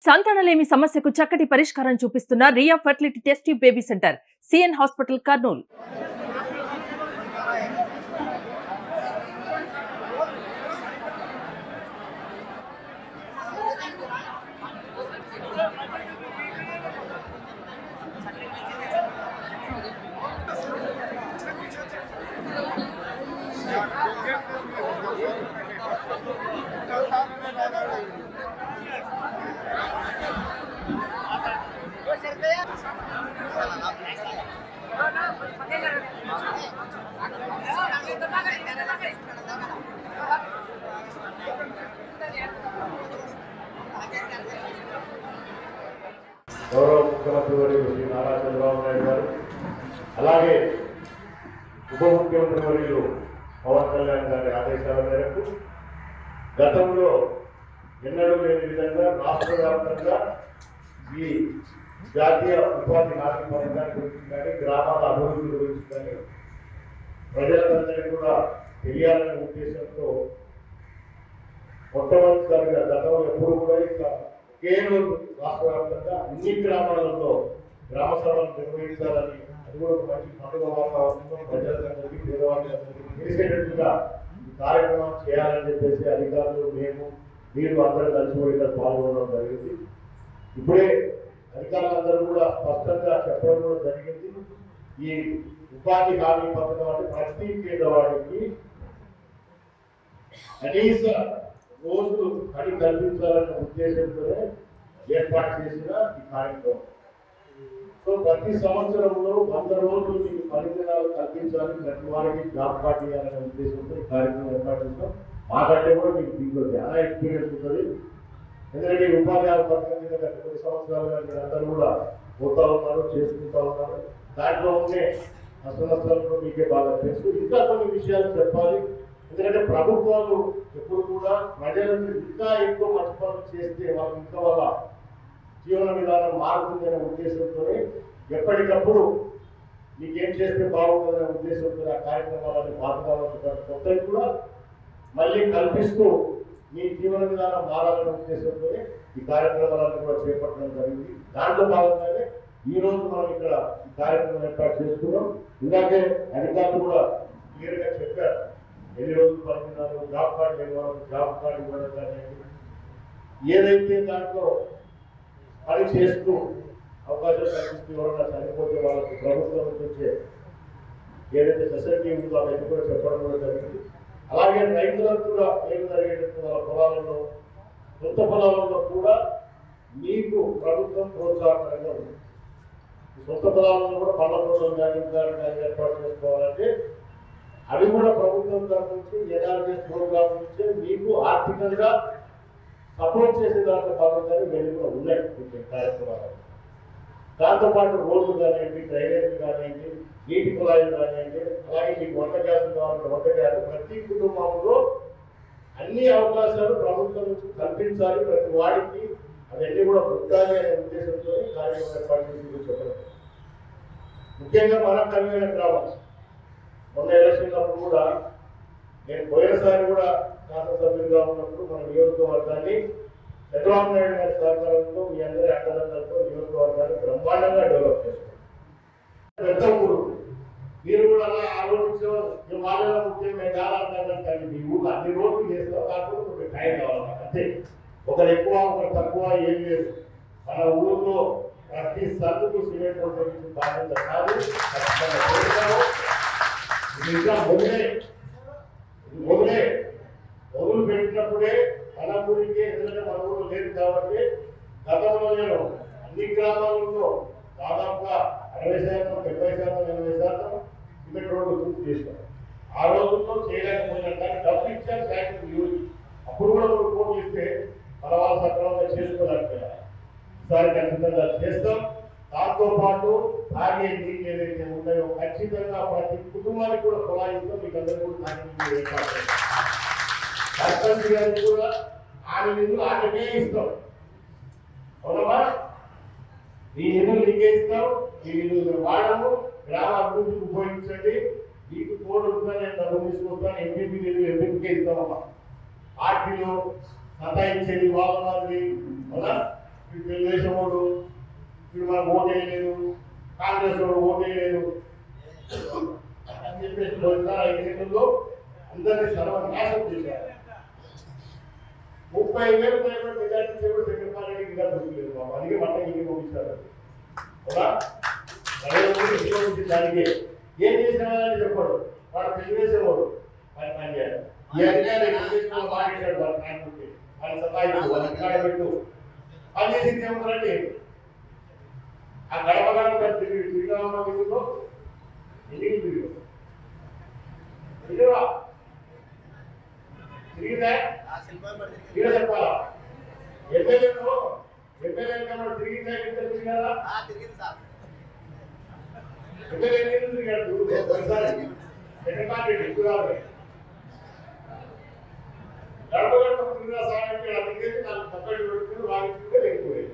సంతానలేమి సమస్యకు చక్కటి పరిష్కారం చూపిస్తున్న Riya fertility test baby centre CN hospital Kurnool గౌరవ ముఖ్యమంత్రి వర్యులు శ్రీ నారా చంద్రబాబు నాయుడు గారు అలాగే ఉప ముఖ్యమంత్రి వర్యులు పవన్ కళ్యాణ్ గారి ఆదేశాల మేరకు గతంలో ఎన్నడూ లేని విధంగా రాష్ట్ర వ్యాప్తంగా ఈ జాతీయ ఉపాధి హామీ పథకాన్ని గురించి కానీ గ్రామాల అభివృద్ధి గురించి కానీ ప్రజలందరికీ కూడా తెలియాలనే ఉద్దేశంతో మొట్టమొదటిసారిగా గతంలో ఎప్పుడు కూడా ఇట్లా ఒకే రోజు రాష్ట్ర వ్యాప్తంగా అన్ని గ్రామాలలో గ్రామ సభలు నిర్వహించాలని అది కూడా ఒక మంచి పండుగ వాతావరణంలో ప్రజలందరికీ పేదవాళ్ళందరికీ తెలిసేటట్టుగా ఈ కార్యక్రమం చేయాలని చెప్పేసి అధికారులు మేము మీరు అందరూ కలిసి కూడా ఇక్కడ పాల్గొనడం జరిగింది ఇప్పుడే అధికారులందరూ కూడా స్పష్టంగా చెప్పడం కూడా జరిగింది ఈ ఉపాధి హామీ పథకం అంటే ప్రతి పేదవాడికి కనీస రోజులు పని కల్పించాలనే ఉద్దేశంతోనే ఏర్పాటు చేసిన ఈ కార్యక్రమం సో ప్రతి సంవత్సరంలో వంద రోజులు మీకు పని దినాలు కల్పించాలి ప్రతి వారికి జాబ్ కార్డు ఇవ్వాలనే ఉద్దేశంతో ఈ కార్యక్రమం ఏర్పాటు చేస్తాం మాకంటే కూడా మీకు దీంట్లో చాలా ఎక్స్పీరియన్స్ ఉంటుంది ఎందుకంటే ఈ ఉపాధి హామీ పథకం కింద గత కొన్ని సంవత్సరాలుగా మీరు అందరూ కూడా పోతా ఉన్నారు చేసుకుంటా ఉన్నారు దాంట్లో ఉండే నష్ట నష్టాలు కూడా మీకే బాగా తెలుసు ఇంకా కొన్ని విషయాలు చెప్పాలి ఎందుకంటే ప్రభుత్వాలు ఎప్పుడు కూడా ప్రజలకు ఇంకా ఎక్కువ మంచి పనులు చేస్తే వాళ్ళకి ఇంకా వాళ్ళ జీవన విధానం మారుతుందనే ఉద్దేశంతో ఎప్పటికప్పుడు మీకేం చేస్తే బాగుంటుందనే ఉద్దేశంతో ఆ కార్యక్రమాలను పాల్గొనాలనుకుంటారు కొత్తవి కూడా మళ్ళీ కల్పిస్తూ మీ జీవన విధానం మారాలనే ఉద్దేశంతో ఈ కార్యక్రమాలను కూడా చేపట్టడం జరిగింది దాంట్లో భాగంగానే ఈ రోజు మనం ఇక్కడ ఈ కార్యక్రమం ఏర్పాటు చేసుకున్నాం ఇందాకే అధికారులు కూడా క్లియర్గా చెప్పారు ఎన్ని రోజులు పడుతున్నారు జాబ్ కార్డు ఇవ్వడం జాబ్ కార్డు ఇవ్వడం కానీ ఏదైతే దాంట్లో పని చేస్తూ అవకాశం కల్పిస్తూ ఎవరైనా చనిపోతే వాళ్ళకి ప్రభుత్వం నుంచి వచ్చే ఏదైతే ఫెసిలిటీ ఉందో అవన్నీ కూడా చెప్పడం కూడా జరిగింది అలాగే రైతులకు కూడా ఏమి జరిగేటట్టు వాళ్ళ పొలాలలో సొంత పొలాలలో కూడా మీకు ప్రభుత్వం ప్రోత్సాహకరంగా ఉంది ఈ సొంత పొలాలలో కూడా పండ్ల తోటలు కానీ ఇంకా కానీ ఏర్పాటు చేసుకోవాలంటే అవి కూడా ప్రభుత్వం తరఫు నుంచి ఎన్ఆర్ఎస్ ప్రోగ్రామ్ నుంచి మీకు ఆర్థికంగా సపోర్ట్ చేసే దాంట్లో భాగంగానే మేము కూడా ఉన్నాయి ఈ కార్యక్రమాలు దాంతోపాటు రోడ్లు కానివ్వండి డ్రైనేజ్ కానివ్వండి నీటి కుళాయిలు కానివ్వండి అలాగే మీకు వంట గ్యాసులు కావాలంటే వంట గ్యాస్ ప్రతి కుటుంబంలో అన్ని అవకాశాలు ప్రభుత్వం నుంచి కల్పించాలి ప్రతి వాడికి అవన్నీ కూడా పుట్టాలి అనే ఉద్దేశంతో ఈ కార్యక్రమం ఏర్పాటు చేసి చెప్పడం ముఖ్యంగా మన కన్వీన గ్రామం మొన్న ఎలక్షన్ అప్పుడు కూడా నేను పోయినసారి కూడా శాసనసభ్యులుగా ఉన్నప్పుడు మన నియోజకవర్గాన్ని చంద్రబాబు నాయుడు గారి సహకారంతో మీ అందరి అండదండలతో నియోజకవర్గాన్ని బ్రహ్మాండంగా డెవలప్ చేస్తాం పెద్ద ఊరు మీరు కూడా అలా ఆలోచించడం మీ వాళ్ళలో ముఖ్యం మేము కావాలంటారు కానీ మీ ఊరు అన్ని రోజులు చేస్తాం కాకపోతే మీకు టైం కావాలి మాకు. అంతే ఒకరు ఎక్కువ ఒకరు తక్కువ ఏం లేదు మన ఊర్లో ప్రతి సందుకు సిమెంట్ రోడ్డు వేయించిన బాధ్యత కాదు ఖచ్చితంగా చేస్తాము. ఇది ఇంకా మొదలే ఇది మొదలే మొదలు పెట్టినప్పుడే మన ఊరికి ఎందుకంటే మన ఊరు లేదు కాబట్టి గతంలో నేను అన్ని గ్రామాలలో దాదాపుగా అరవై శాతం డెబ్బై శాతం ఎనభై శాతం సిమెంట్ రోడ్డు పూర్తి చేశాను ఆ రోజుల్లో చేయలేకపోయినా కానీ డబ్బు ఇచ్చారు శాంక్షన్ యూజ్ అప్పుడు కూడా మనం ఫోన్ చేస్తే మన వాళ్ళు సక్రమంగా చేసుకోలేకపోయారు ఈసారి ఖచ్చితంగా చేస్తాం దాంతో పాటు తాగే నీళ్ళు ఏదైతే ఉన్నాయో ఖచ్చితంగా ప్రతి కుటుంబానికి కూడా కులాయిస్తాం మీకు అందరూ కూడా తాగే నీళ్ళు ఏర్పాటు చేస్తాం. సర్పంచ్ గారికి కూడా ఆమె నిధులు ఆమెకే ఇస్తాం అవునమ్మా ఈ నిధులు నీకే ఇస్తాం ఈ నిధులు మేము వాడము గ్రామ అభివృద్ధికి ఉపయోగించండి మీకు తోడు ఉందని నేను డబ్బు తీసుకొస్తాను ఎంపీపీ నిధులు ఎంపీకే ఇస్తామమ్మా పార్టీలో సతాయించేది వాళ్ళ మాదిరి అవునా మీరు కాంగ్రెస్ వాడు ఓటే లేదు అని చెప్పేసి పోయినారు ఐదేళ్లలో అందరినీ సర్వనాశం చేశారు ముప్పై వేలు పైన మెజార్టీ చెవుడు సెక్రటరీ ఇంకా దొరికిలేదు బాబు అందుకే మళ్ళీ ఇంటికి పంపించారు అవునా నరేంద్ర మోడీ ఇంట్లో నుంచి దానికి ఏం చేసినామని చెప్పాడు వాడు తెలివేసేవాడు పని పని చేయాలి ఈ అధికారి తెలుగుదేశంలో మాట్లాడాడు వాడు కానుకుంటే వాళ్ళ సతాయిస్తూ వాళ్ళ కాడ పెట్టు పని చేసింది ఏముందంటే ఆ గడప గడప తిరిగి తిరిగిన వీధిలో ఎన్ని తిరిగి తిరిగిరా తిరిగితే తిరిగి చెప్పాలా ఎమ్మెల్యేలో ఎమ్మెల్యే కన్నా తిరిగితే ఎంత తిరిగారా ఎమ్మెల్యే ఎందుకు తిరిగాడు ఒకసారి సెక్రటరీ ఎక్కువ రావాలి గడప గడప తిరిగిన సాయంత్రం అలా తిరిగేసి నాకు పక్కన పెట్టుకుని వాగించుకుంటే లేకపోయింది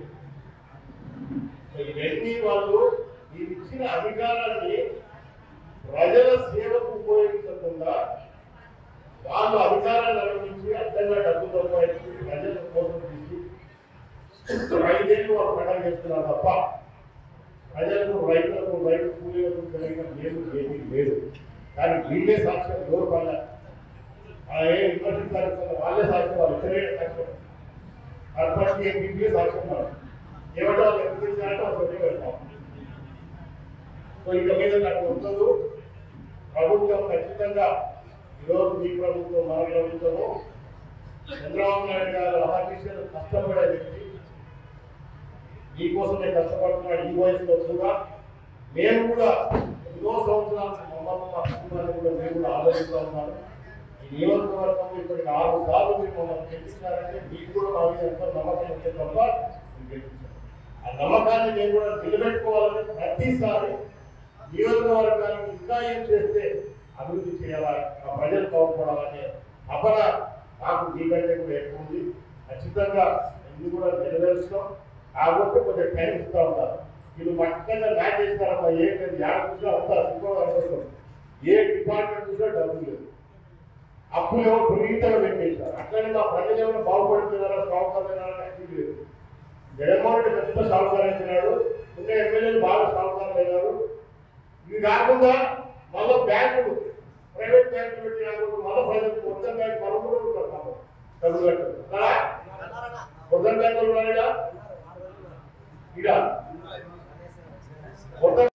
ఇవన్నీ వాళ్ళు ఈ ఇచ్చిన అధికారాన్ని ప్రజల సేవకు ఉపయోగించకుండా వాళ్ళు అధికారాన్ని అనుభవించి అడ్డంగా డబ్బు సంపాదించి ప్రజల కోసం తీసి ఐదేళ్ళు వాళ్ళు పండగ చేస్తున్నారు తప్ప ప్రజలకు రైతులకు రైతు కూలీలకు కలిగిన లేదు ఏమీ లేదు కానీ వీళ్ళే సాక్ష్యం ఎవరు వాళ్ళ ఏ యూనివర్సిటీ సాక్ష్యం వాళ్ళే సాక్ష్యం వాళ్ళు ఇతరే సాక్ష్యం అర్పణకి ఎంపీకే సాక్ష్యం వాళ్ళు ఏమంటే వాళ్ళు ఎందుకు ఇచ్చారంటే వాళ్ళు చెప్పి పెడతాం సో ఇక మీద నాకు ఉండదు ప్రభుత్వం ఖచ్చితంగా ఈరోజు మీ ప్రభుత్వం మన ప్రభుత్వము చంద్రబాబు నాయుడు గారు ఆర్టీసీలు కష్టపడే వ్యక్తి మీకోసమే కష్టపడుతున్నాడు ఈ వయసులో కూడా మేము కూడా ఎన్నో సంవత్సరాల మమ్మల్ని మా కుటుంబాన్ని కూడా మేము కూడా ఆలోచిస్తూ ఉన్నాము ఈ నియోజకవర్గం ఇప్పటికి ఆరు సార్లు మీరు మమ్మల్ని గెలిపించారంటే మీకు కూడా మా మీద ఎంతో నమ్మకం ఉంటే తప్ప మీరు గెలిపించారు ఆ నమ్మకాన్ని మేము కూడా నిలబెట్టుకోవాలని ప్రతిసారి నియోజకవర్గానికి ఇంకా ఏం చేస్తే అభివృద్ధి చేయాలా ఆ ప్రజలు బాగుపడాలనే అపర నాకు మీకంటే కూడా ఎక్కువ ఉంది ఖచ్చితంగా ఇది కూడా నెరవేరుస్తాం కాబట్టి కొంచెం టైం ఇస్తూ ఉంటారు వీళ్ళు మట్టంగా మ్యాచ్ చేస్తారమ్మా ఏ యాడ చూసినా అంతా సినిమా అవసరం ఏ డిపార్ట్మెంట్ చూసినా డబ్బులు లేదు అప్పులు ఏమో విపరీతంగా పెట్టేశారు అట్లనే మా ప్రజలు ఏమైనా బాగుపడుతున్నారా సాగుతున్నారా అనేది లేదు జగన్మోహన్ రెడ్డి పెద్ద సాగుకారు అయినాడు ఇంకా ఎమ్మెల్యేలు బాగా సాగుకారులు అయినారు ఇది కాకుండా మళ్ళీ బ్యాంకులు ప్రైవేట్ బ్యాంకులు పెట్టినప్పుడు మళ్ళీ ప్రజలకు మొత్తం బ్యాంక్ మనం కూడా ఉంటారు పాపం. డబ్బులు కట్టరు కదా? మొత్తం బ్యాంకులు ఉన్నాయా ఇక మొత్తం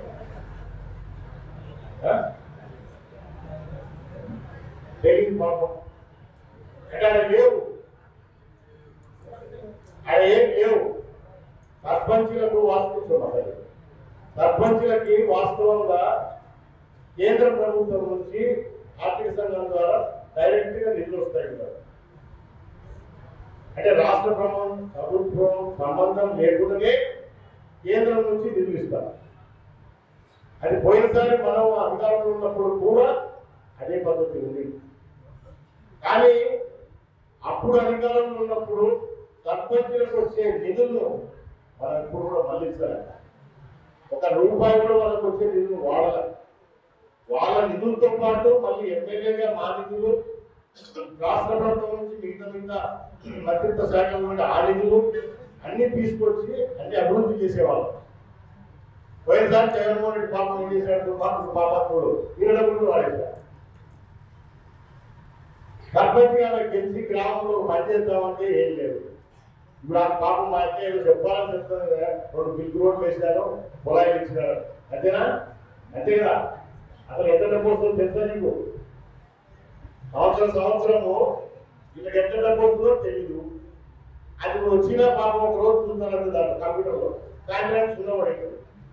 ఆ? తెలియదు పాపం అంటే అక్కడ లేవు అక్కడ ఏం లేవు సర్పంచులకు వాస్తున్నారు సర్పంచులకి వాస్తవంగా కేంద్ర ప్రభుత్వం నుంచి ఆర్థిక సంఘం ద్వారా డైరెక్ట్ గా నిధులు వస్తాయి కదా అంటే రాష్ట్ర ప్రభుత్వం ప్రభుత్వం సంబంధం లేకుండానే కేంద్రం నుంచి నిధులు ఇస్తారు అది పోయినసారి మనం అధికారంలో ఉన్నప్పుడు కూడా అదే పద్ధతి ఉంది కానీ అప్పుడు అధికారంలో ఉన్నప్పుడు సర్పంచులకు వచ్చే నిధులను మనం ఇప్పుడు కూడా మళ్ళించాలి ఒక రూపాయి కూడా వాళ్ళకి వచ్చే నిధులు వాడాలి వాళ్ళ నిధులతో పాటు మళ్ళీ ఎమ్మెల్యేగా మా నిధులు రాష్ట్ర ప్రభుత్వం నుంచి మిగతా మిగతా మంత్రిత్వ శాఖల నుండి ఆ నిధులు అన్ని తీసుకొచ్చి అన్ని అభివృద్ధి చేసేవాళ్ళం వైఎస్ఆర్ జగన్మోహన్ రెడ్డి పాపం ఏం చేశాడు పాపం పాపాత్ముడు ఈయన డబ్బులు వాడేశారు సర్పంచ్ గారు గెలిచి గ్రామంలో పని చేద్దామంటే ఏం లేదు ఇప్పుడు ఆ పాపం మా అక్క ఏదో చెప్పాలని చెప్తాను కదా రెండు బిగ్ రోడ్లు వేశారు పొలాయిలు ఇచ్చినారు అంతేనా అంతే కదా అసలు ఎంత డబ్బు వస్తుందో తెలుసా నీకు సంవత్సరం సంవత్సరము వీళ్ళకి ఎంత డబ్బు వస్తుందో తెలియదు అది ఇప్పుడు వచ్చిన పాపం ఒక రోజు చూస్తున్నారు దాంట్లో కంప్యూటర్లో సాయంత్రం సున్నవాడు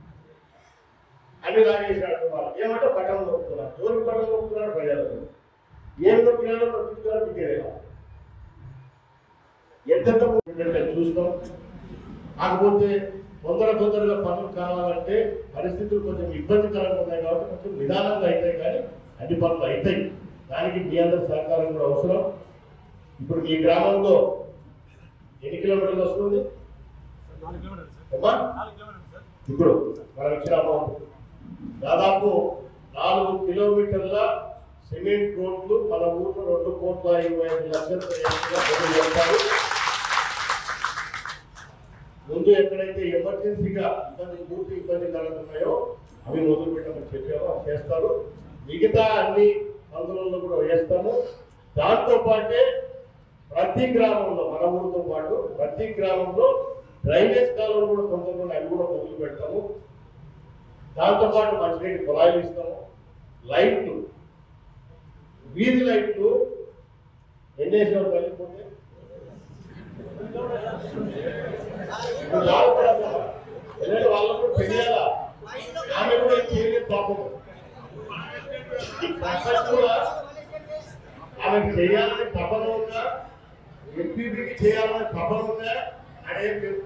అన్ని లాగేసినట్టు వాళ్ళు ఏమంటే పట్టణం నొక్కుతున్నారు ఎవరికి పట్టణం నొక్కుతున్నారు ప్రజలకు ఏం నొక్కినారో నొక్కించుకోవాలి మీకు ఎంతెంత ఉంటుందంటే చూస్తాం కాకపోతే తొందర తొందరగా పనులు కావాలంటే పరిస్థితులు కొంచెం ఇబ్బందికరంగా ఉన్నాయి కాబట్టి కొంచెం నిదానంగా అవుతాయి కానీ అన్ని పనులు అవుతాయి దానికి మీ అందరి సహకారం కూడా అవసరం ఇప్పుడు మీ గ్రామంలో ఎన్ని కిలోమీటర్లు వస్తుంది అమ్మా? ఇప్పుడు మనం ఇచ్చిన అమౌంట్ దాదాపు నాలుగు కిలోమీటర్ల సిమెంట్ రోడ్లు మన ఊర్లో రెండు కోట్ల ఇరవై ఐదు లక్షల చేస్తారు ముందు ఎక్కడైతే ఎమర్జెన్సీగా ఇబ్బంది పూర్తి ఇబ్బంది కలుగుతున్నాయో అవి మొదలు పెట్టమని చెప్పాము అవి చేస్తారు మిగతా అన్ని మందులలో కూడా వేస్తాము దాంతో పాటే ప్రతి గ్రామంలో మన ఊరితో పాటు ప్రతి గ్రామంలో డ్రైనేజ్ కాలువలు కూడా తొందరగా అవి కూడా మొదలు పెడతాము దాంతో పాటు మంచినీటి కుళాయిలు ఇస్తాము లైట్లు వీధి లైట్లు ఎన్నేసిన కలిగిపోతే ఇప్పుడు బాధపడతారా? ఎందుకంటే వాళ్ళకు కూడా తెలియాలా ఆమె కూడా ఏం చేయలేదు పాపం సర్పంచ్ కూడా ఆమెకు చేయాలని తపన ఉందా ఎంపీపీకి చేయాలని తపన ఉందా అదేం లేదు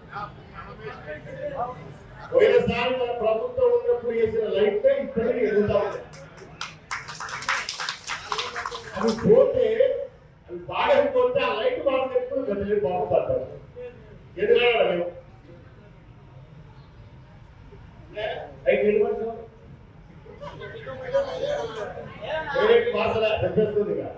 పోయినసారి మన ప్రభుత్వం ఉన్నప్పుడు వేసిన లైట్ ఇప్పటికీ ఎదుగుతా ఉంది అవి పోతే అవి బాగకపోతే ఆ లైట్ బాగా ఎప్పుడు గదిలే బాగుపడతారు ఎందుకంటే మేము లైట్ నిలబడతాం వేరే భాషల చెప్పేస్తుంది ఇక.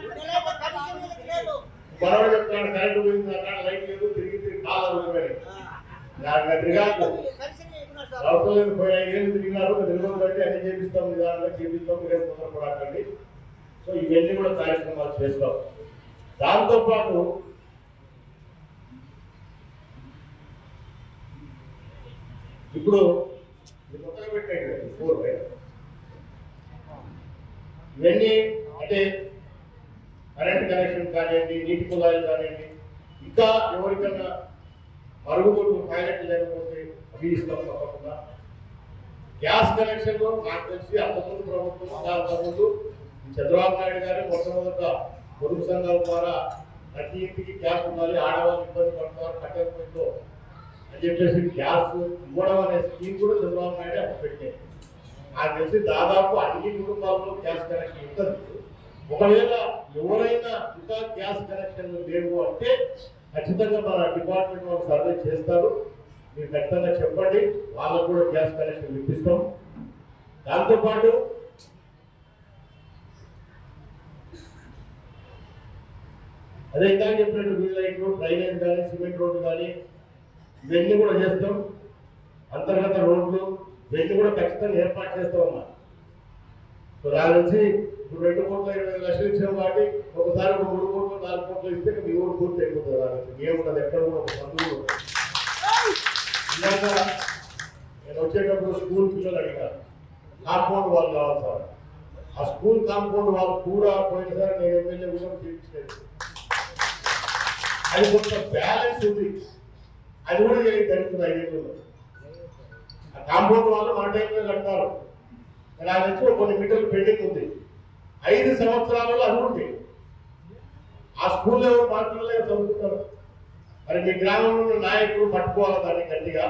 మనవాడు చెప్తాడు కరెంట్ పోయింది అన్నాడు లైట్ లేదు తిరిగి తిరిగి కాలం పోయి నాకు తిరగాకు అవసరం లేదు పోయి ఐదేళ్ళు తిరిగినారు నిల్వలు బట్టి అన్ని చేపిస్తాం నిదానంగా చేపిస్తాం మీరే తొందరపడకండి సో ఇవన్నీ కూడా కార్యక్రమాలు చేస్తాం దాంతో పాటు ఇప్పుడు ఇది కొత్తగా పెట్టాడు కదా, ఈ ఫోర్ రైట్? ఇవన్నీ అంటే కరెంట్ కనెక్షన్ కానివ్వండి నీటి కుళాయిలు కానివ్వండి ఇంకా ఎవరికైనా మరుగుదొడ్లు టాయిలెట్ లేకపోతే అవి ఇస్తాం తప్పకుండా గ్యాస్ కనెక్షన్ నాకు తెలిసి అంతకుముందు ప్రభుత్వం అలా అంతకుముందు ఈ చంద్రబాబు నాయుడు గారు మొట్టమొదట పొదుపు సంఘాల ద్వారా ప్రతి ఇంటికి గ్యాస్ ఉండాలి ఆడవాళ్ళు ఇబ్బంది పడతారు కట్టకపోయిందో అని చెప్పేసి గ్యాస్ ఇవ్వడం అనే స్కీమ్ కూడా చంద్రబాబు నాయుడు అప్పుడు పెట్టారు నాకు తెలిసి దాదాపు అన్ని కుటుంబాల్లో గ్యాస్ కనెక్షన్ ఉంటుంది ఒకవేళ ఎవరైనా ఇంకా గ్యాస్ కనెక్షన్ లేవు అంటే ఖచ్చితంగా మన డిపార్ట్మెంట్ వాళ్ళు సర్వే చేస్తారు మీరు ఖచ్చితంగా చెప్పండి వాళ్ళకు కూడా గ్యాస్ కనెక్షన్ ఇప్పిస్తాం దాంతోపాటు అదే ఇందాక చెప్పినట్టు వీల్ లైట్లు డ్రైనేజ్ కానీ సిమెంట్ రోడ్డు కానీ ఇవన్నీ కూడా చేస్తాం అంతర్గత రోడ్లు ఇవన్నీ కూడా ఖచ్చితంగా ఏర్పాటు చేస్తాం అమ్మా సో దాని నుంచి ఇప్పుడు రెండు కోట్ల ఇరవై ఐదు లక్షలు ఇచ్చాం కాబట్టి ఒకసారి ఒక మూడు కోట్లు నాలుగు కోట్లు ఇస్తే మీ ఊరు పూర్తి అయిపోతుంది దాని నుంచి ఏముండదు ఎక్కడ కూడా ఒక మందులు ఉండదు. ఇందాక నేను వచ్చేటప్పుడు స్కూల్ పిల్లలు అడిగారు కాంపౌండ్ వాళ్ళు కావాలి సార్ ఆ స్కూల్ కాంపౌండ్ వాళ్ళు కూడా పోయినసారి నేను ఎమ్మెల్యే కూడా తీర్చలేదు అది కొంత బ్యాలెన్స్ ఉంది అది కూడా నేను జరుగుతుంది ఐదేళ్ళలో ఆ కాంపౌండ్ వాళ్ళు మన టైంలో కడతారు నా నుంచి ఒక కొన్ని మీటర్లు పెండింగ్ ఉంది ఐదు సంవత్సరాలలో అది ఉంది ఆ స్కూల్లో ఎవరు మార్కుల్లో చదువుతున్నారు మరి మీ గ్రామంలో ఉన్న నాయకులు పట్టుకోవాలి దాన్ని గట్టిగా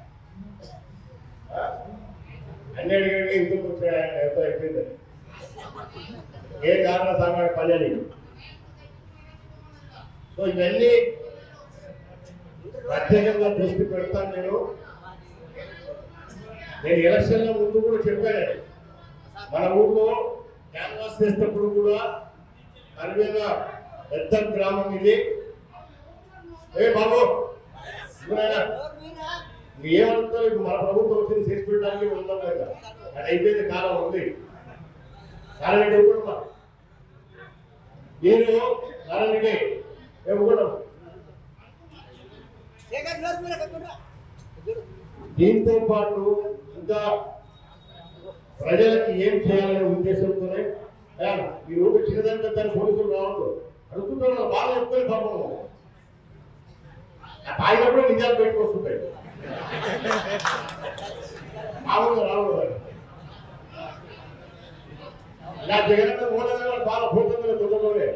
ఆ? అన్ని అడిగాడు ఇందుకు వచ్చాడు ఆయన ఎంత అయిపోయిందని ఏ కారణ సామాన్య పల్లెని సో ఇవన్నీ ప్రత్యేకంగా దృష్టి పెడతాను నేను నేను ఎలక్షన్ల ముందు కూడా చెప్పాను మన ఊర్లో క్యాన్వాస్ చేసినప్పుడు కూడా అరవేల పెద్ద గ్రామం ఇది ఏ బాబు ఇప్పుడైనా మీరు ఏమంటారు ఇప్పుడు మన ప్రభుత్వం వచ్చింది చేసి పెట్టడానికి ఉందాం కదా అది అయిపోయింది కాలం ఉంది కాలం ఏంటి ఇవ్వకూడదు మీరు నారాయణకి ఇవ్వకూడదు దీంతో పాటు ఇంకా ప్రజలకి ఏం చేయాలనే ఉద్దేశంతోనే "అయ్యా, ఈ ఊరు చిన్నదానికి దాని పోలీసులు రావద్దు అడుగుతున్నారు వాళ్ళు బాగా చెప్పుకొని పాపం ఆ తాగినప్పుడు నిజాలు పెట్టుకొస్తుంటాయి మామూలుగా రావడం ఇలా జగన్ ఓడగా వాళ్ళు బాగా భూతంగా దొంగలోనే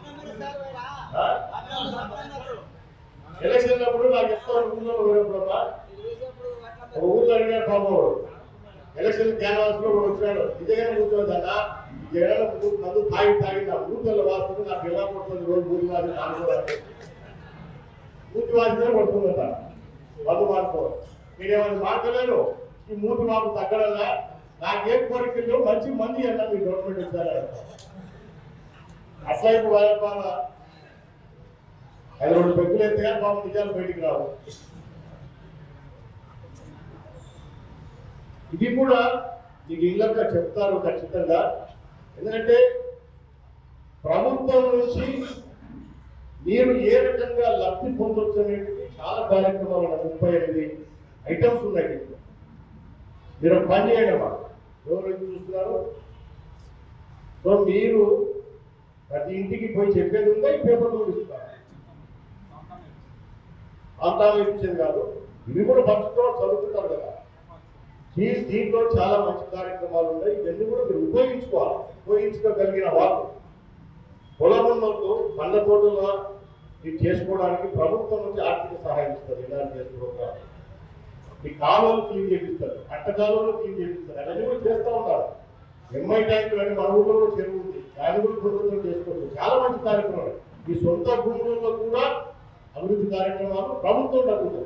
ఎలక్షన్ అప్పుడు నాకు ఎంతో అనుకున్నాను పోయినప్పుడమ్మా ఒక ఊర్లో అడిగాడు పాపం వాడు. ఎలక్షన్ క్యాన్వాస్ లో కూడా వచ్చాడు ఇదేగానే కూర్చోదన్న జగన్ మందు తాగి తాగి నా ఊర్లో వాస్తుంది నాకు ఎలా పడుతుంది రోజు ఊరి వాసి అనుకోవాలి మూతి వాసినే పడుతుందట మందు మార్పు మీరేమైనా మార్చలేరు ఈ మూతి మార్పు తగ్గడలా నాకేం కోరికలు మంచి మంది అన్న మీ గవర్నమెంట్ ఇచ్చారా అట్లా ఇప్పుడు వాళ్ళ బాగా అది రెండు పెద్దలు ఎత్తే కానీ పాపం నిజాలు బయటికి రావు ఇది కూడా మీకు ఇళ్ళగా చెప్తారు ఖచ్చితంగా ఎందుకంటే ప్రభుత్వం నుంచి మీరు ఏ రకంగా లబ్ధి పొందొచ్చు అనేది చాలా కార్యక్రమాలు ఉన్నాయి ముప్పై ఎనిమిది ఐటమ్స్ ఉన్నాయి దీంట్లో. మీరు ఒక పని చేయండి అమ్మా ఎవరు ఇది చూస్తున్నారు సో మీరు ప్రతి ఇంటికి పోయి చెప్పేది ఉందా ఈ పేపర్ కూడా ఇస్తున్నారు అంతా ఇచ్చేది కాదు ఇవి కూడా పంచుకోవడం చదువుకుంటారు కదా దీ- దీంట్లో చాలా మంచి కార్యక్రమాలు ఉన్నాయి ఇవన్నీ కూడా మీరు ఉపయోగించుకోవాలి ఉపయోగించుకోగలిగిన వాళ్ళు పొలం ఉన్నట్టు పండ్ల తోటలో ఇది చేసుకోవడానికి ప్రభుత్వం నుంచి ఆర్థిక సహాయం ఇస్తుంది ఇలాంటి ప్రోగ్రామ్ ఈ కాలువలు క్లీన్ చేపిస్తారు అట్ట కాలువలు క్లీన్ చేపిస్తారు అవన్నీ కూడా చేస్తూ ఉంటారు ఎంఐ ట్యాంక్ అని మన ఊళ్ళో కూడా చెరువు ఉంది దాన్ని కూడా ప్రభుత్వం చేసుకోవచ్చు చాలా మంచి కార్యక్రమాలు ఈ సొంత భూములలో కూడా అభివృద్ధి కార్యక్రమాలు ప్రభుత్వం డబ్బుతో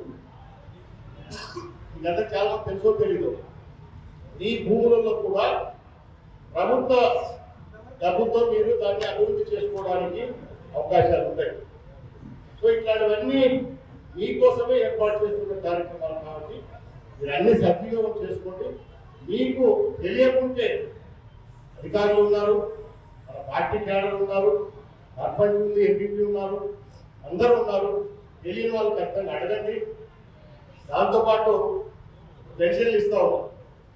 ఇదంతా చాలా మంది తెలుసో తెలీదు ఈ భూములలో కూడా ప్రభుత్వ డబ్బుతో మీరు దాన్ని అభివృద్ధి చేసుకోవడానికి అవకాశాలు ఉంటాయి సో ఇట్లాంటివన్నీ మీకోసమే ఏర్పాటు చేస్తున్న కార్యక్రమాలు కాబట్టి మీరు అన్ని సద్వినియోగం చేసుకోండి మీకు తెలియకుంటే అధికారులు ఉన్నారు మన పార్టీ క్యాడర్ ఉన్నారు సర్పంచ్ ఉంది ఎంపీపీ ఉన్నారు అందరూ ఉన్నారు తెలియని వాళ్ళు ఖచ్చితంగా అడగండి దాంతోపాటు పెన్షన్లు ఇస్తా ఉన్నాం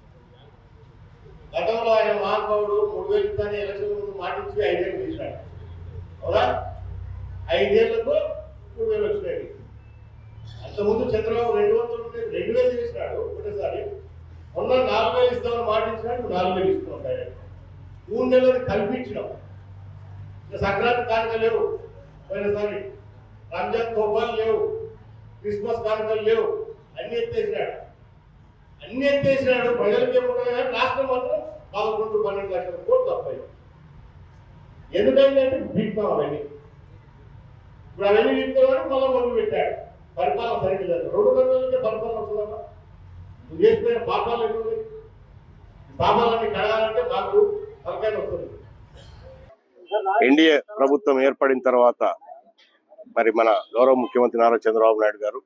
గతంలో ఆయన మహానుభావుడు మూడు వేలు ఇస్తానే ఎలక్షన్ ముందు మాటించి ఐదేళ్ళు తీసినాడు అవునా ఐదేళ్లకు మూడు వేలు వచ్చినాయి అంతకుముందు చంద్రబాబు రెండు వందలు ఉంటే రెండు వేలు చేసినాడు ఒకటేసారి మొన్న నాలుగు వేలు ఇస్తామని మాటించినాడు నాలుగు వేలు ఇస్తున్నాం డైరెక్ట్ మూడు నెలలు కల్పించినాం ఇంకా సంక్రాంతి కానుక లేవు పోయినసారి రంజాన్ తోఫాలు లేవు క్రిస్మస్ కానుకలు లేవు అన్ని ఎత్తేసినాడు అన్ని ఎత్తేసినాడు ప్రజలకి ఏముంటుంది కానీ రాష్ట్రం మాత్రం పదకొండు పన్నెండు లక్షల కోట్లు తప్పాయి ఎందుకంటే బీక్తాం అవన్నీ ఇప్పుడు అవన్నీ బీక్తామని మళ్ళీ మొదలు పెట్టాడు పరిపాలన సరిగ్గా లేదు రెండు రోజులకే పరిపాలన వస్తుందమ్మా నువ్వు చేసిన పాపాలు ఎటువంటి పాపాలన్నీ కడగాలంటే మాకు తలకాయ వస్తుంది ఎన్డీఏ ప్రభుత్వం ఏర్పడిన తర్వాత మరి మన గౌరవ ముఖ్యమంత్రి నారా చంద్రబాబు నాయుడు గారు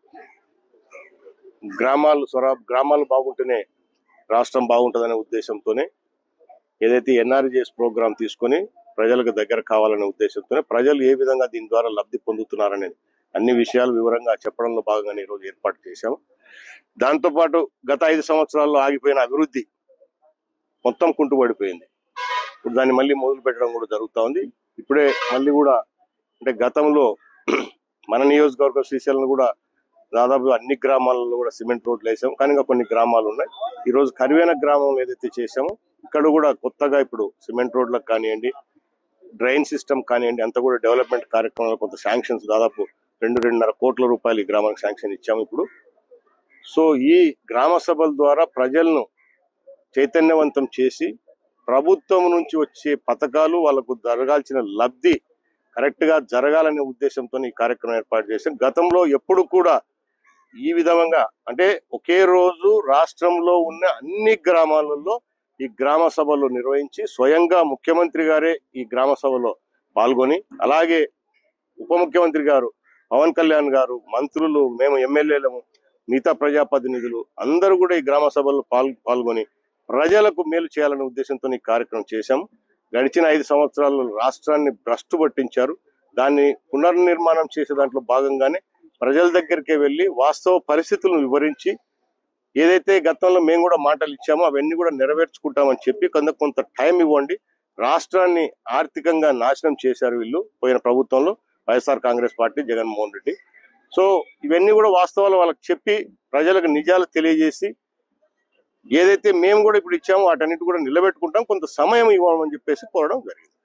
గ్రామాలు స్వర గ్రామాలు బాగుంటేనే రాష్ట్రం బాగుంటుందనే ఉద్దేశంతోనే ఏదైతే ఎన్ఆర్జీఎస్ ప్రోగ్రాం తీసుకొని ప్రజలకు దగ్గర కావాలనే ఉద్దేశంతోనే ప్రజలు ఏ విధంగా దీని ద్వారా లబ్ధి పొందుతున్నారనే అన్ని విషయాలు వివరంగా చెప్పడంలో భాగంగానే ఈరోజు ఏర్పాటు చేశాం దాంతోపాటు గత ఐదు సంవత్సరాల్లో ఆగిపోయిన అభివృద్ధి మొత్తం కుంటుపడిపోయింది ఇప్పుడు దాన్ని మళ్ళీ మొదలు పెట్టడం కూడా జరుగుతూ ఉంది ఇప్పుడే మళ్ళీ కూడా అంటే గతంలో మన నియోజకవర్గ శ్రీశైలం కూడా దాదాపు అన్ని గ్రామాలలో కూడా సిమెంట్ రోడ్లు వేసాం కానీ ఇంకా కొన్ని గ్రామాలు ఉన్నాయి ఈ రోజు కరివేన గ్రామంలో ఏదైతే చేసామో ఇక్కడ కూడా కొత్తగా ఇప్పుడు సిమెంట్ రోడ్లకు కానివ్వండి డ్రైన్ సిస్టమ్ కానివ్వండి అంతా కూడా డెవలప్మెంట్ కార్యక్రమాలు కొంత శాంక్షన్స్ దాదాపు రెండు రెండున్నర కోట్ల రూపాయలు ఈ గ్రామానికి శాంక్షన్ ఇచ్చాము ఇప్పుడు సో ఈ గ్రామ సభల ద్వారా ప్రజలను చైతన్యవంతం చేసి ప్రభుత్వం నుంచి వచ్చే పథకాలు వాళ్ళకు జరగాల్సిన లబ్ధి కరెక్ట్ గా జరగాలనే ఉద్దేశంతో ఈ కార్యక్రమం ఏర్పాటు చేశాం గతంలో ఎప్పుడు కూడా ఈ విధంగా అంటే ఒకే రోజు రాష్ట్రంలో ఉన్న అన్ని గ్రామాలలో ఈ గ్రామ సభలు నిర్వహించి స్వయంగా ముఖ్యమంత్రి గారే ఈ గ్రామ సభలో పాల్గొని అలాగే ఉప ముఖ్యమంత్రి గారు పవన్ కళ్యాణ్ గారు మంత్రులు మేము ఎమ్మెల్యేలము మిగతా ప్రజాప్రతినిధులు అందరూ కూడా ఈ గ్రామ సభల్లో పాల్ పాల్గొని ప్రజలకు మేలు చేయాలనే ఉద్దేశంతో ఈ కార్యక్రమం చేశాం గడిచిన ఐదు సంవత్సరాల్లో రాష్ట్రాన్ని భ్రష్టు పట్టించారు దాన్ని పునర్నిర్మాణం చేసే దాంట్లో భాగంగానే ప్రజల దగ్గరికే వెళ్ళి వాస్తవ పరిస్థితులను వివరించి ఏదైతే గతంలో మేము కూడా మాటలు ఇచ్చామో అవన్నీ కూడా నెరవేర్చుకుంటామని చెప్పి కొంత కొంత టైం ఇవ్వండి రాష్ట్రాన్ని ఆర్థికంగా నాశనం చేశారు వీళ్ళు పోయిన ప్రభుత్వంలో YSR Congress party Jaganmohan Reddy so ఇవన్నీ కూడా వాస్తవాలు వాళ్ళకి చెప్పి ప్రజలకు నిజాలు తెలియజేసి ఏదైతే మేము కూడా ఇప్పుడు ఇచ్చామో వాటన్నిటి కూడా నిలబెట్టుకుంటాం కొంత సమయం ఇవ్వమని చెప్పేసి కోరడం జరిగింది